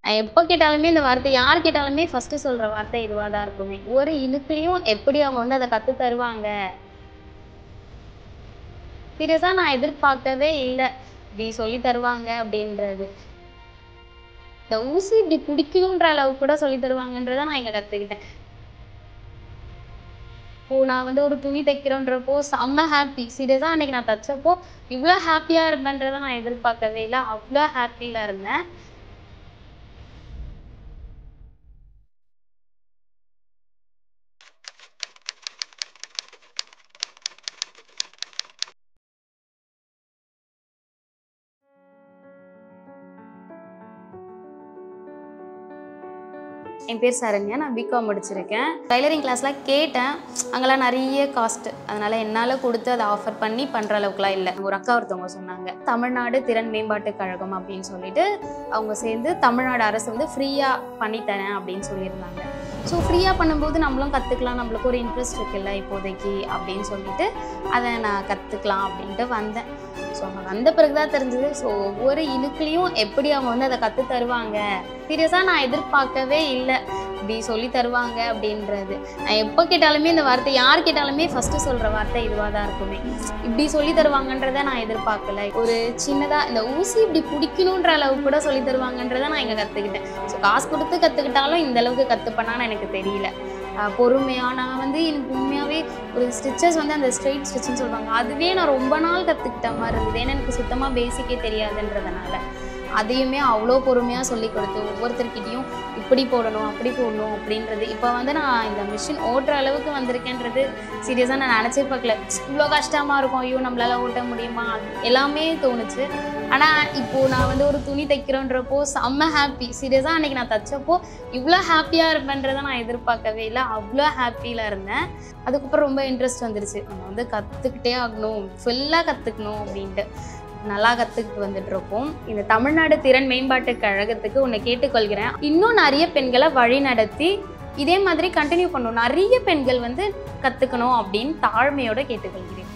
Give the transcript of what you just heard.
நான் எப்போ கேட்டாலுமே இந்த வார்த்தை யார் கேட்டாலுமே ஃபர்ஸ்ட் சொல்ற வார்த்தை இதுவாக தான் இருக்குமே ஒரு இழுத்துலையும் எப்படி அவங்க வந்து அதை கத்து தருவாங்க சீரியஸா நான் எதிர்பார்க்கவே இல்லை இப்படி சொல்லி தருவாங்க அப்படின்றது இந்த ஊசி இப்படி பிடிக்கணுன்ற அளவுக்கு கூட சொல்லி தருவாங்கன்றத நான் இங்க கத்துக்கிட்டேன் இப்போ நான் வந்து ஒரு துணி தைக்கிறோன்றப்போ செம்ம ஹாப்பி சீரியஸா அன்னைக்கு நான் தைச்சப்போ இவ்வளோ ஹாப்பியா இருப்பேன்றதை நான் எதிர்பார்க்கவே இல்லை அவ்வளோ ஹாப்பியில இருந்தேன் என் பேர் சரண்யா நான் பிகாம் முடிச்சிருக்கேன் டைலரிங் கிளாஸ்லாம் கேட்டேன் அங்கெல்லாம் நிறைய காஸ்ட் அதனால என்னால் கொடுத்து அதை ஆஃபர் பண்ணி பண்ணுற அளவுக்குலாம் இல்லை ஒரு அக்கா ஒருத்தவங்க சொன்னாங்க தமிழ்நாடு திறன் மேம்பாட்டு கழகம் அப்படின்னு சொல்லிட்டு அவங்க சேர்ந்து தமிழ்நாடு அரசு வந்து ஃப்ரீயாக பண்ணித்தரேன் அப்படின்னு சொல்லியிருந்தாங்க ஸோ ஃப்ரீயாக பண்ணும்போது நம்மளும் கற்றுக்கலாம் நம்மளுக்கு ஒரு இன்ட்ரெஸ்ட் இருக்குல்ல இப்போதைக்கு அப்படின்னு சொல்லிட்டு அதை நான் கற்றுக்கலாம் அப்படின்ட்டு வந்தேன் ஸோ அவங்க வந்த பிறகு தான் தெரிஞ்சது ஸோ ஒவ்வொரு இழுக்குலையும் எப்படி அவங்க வந்து அதை கற்று தருவாங்க சீரியஸாக நான் எதிர்பார்க்கவே இல்லை இப்படி சொல்லி தருவாங்க அப்படின்றது நான் எப்போ கேட்டாலுமே இந்த வார்த்தை யார் கேட்டாலுமே ஃபஸ்ட்டு சொல்கிற வார்த்தை இதுவாக தான் இருக்குமே இப்படி சொல்லி தருவாங்கன்றதை நான் எதிர்பார்க்கல ஒரு சின்னதாக இந்த ஊசி இப்படி பிடிக்கணுன்ற அளவுக்கு கூட சொல்லி தருவாங்கன்றதை நான் இங்கே கற்றுக்கிட்டேன் ஸோ காசு கொடுத்து கற்றுக்கிட்டாலும் இந்த அளவுக்கு கற்றுப்பேனான்னு எனக்கு தெரியல ஆஹ் பொறுமையா நான் வந்து எனக்கு உண்மையாகவே ஒரு ஸ்டிச்சஸ் வந்து அந்த ஸ்ட்ரெயிட் ஸ்டிச்சுன்னு சொல்லுவாங்க அதுவே நான் ரொம்ப நாள் கற்றுக்கிட்ட மாதிரி இருந்தது ஏன்னா எனக்கு சுத்தமாக பேசிக்கே தெரியாதுன்றதுனால அதையுமே அவ்வளோ பொறுமையாக சொல்லி கொடுத்து ஒவ்வொருத்தர்கிட்டையும் இப்படி போடணும் அப்படி போடணும் அப்படின்றது இப்போ வந்து நான் இந்த மிஷின் ஓட்டுற அளவுக்கு வந்திருக்கேன்றது சீரியஸாக நான் நினச்சே பார்க்கல இவ்வளோ கஷ்டமாக இருக்கும் ஐயோ நம்மளால ஓட்ட முடியுமா எல்லாமே தோணுச்சு ஆனால் இப்போது நான் வந்து ஒரு துணி தைக்கிறோன்றப்போ செம்ம ஹாப்பி சீரியஸாக அன்றைக்கி நான் தைச்சப்போ இவ்வளோ ஹாப்பியாக இருப்பேன்றதை நான் எதிர்பார்க்கவே இல்லை அவ்வளோ ஹாப்பியில் இருந்தேன் அதுக்கப்புறம் ரொம்ப இன்ட்ரெஸ்ட் வந்துருச்சு நம்ம வந்து கற்றுக்கிட்டே ஆகணும் ஃபுல்லாக கற்றுக்கணும் அப்படின்ட்டு நல்லா கற்றுக்கிட்டு வந்துட்டு இருக்கோம் இந்த தமிழ்நாடு திறன் மேம்பாட்டு கழகத்துக்கு உன்னை கேட்டுக்கொள்கிறேன் இன்னும் நிறைய பெண்களை வழி நடத்தி இதே மாதிரி கண்டினியூ பண்ணணும் நிறைய பெண்கள் வந்து கற்றுக்கணும் அப்படின்னு தாழ்மையோட கேட்டுக்கொள்கிறேன்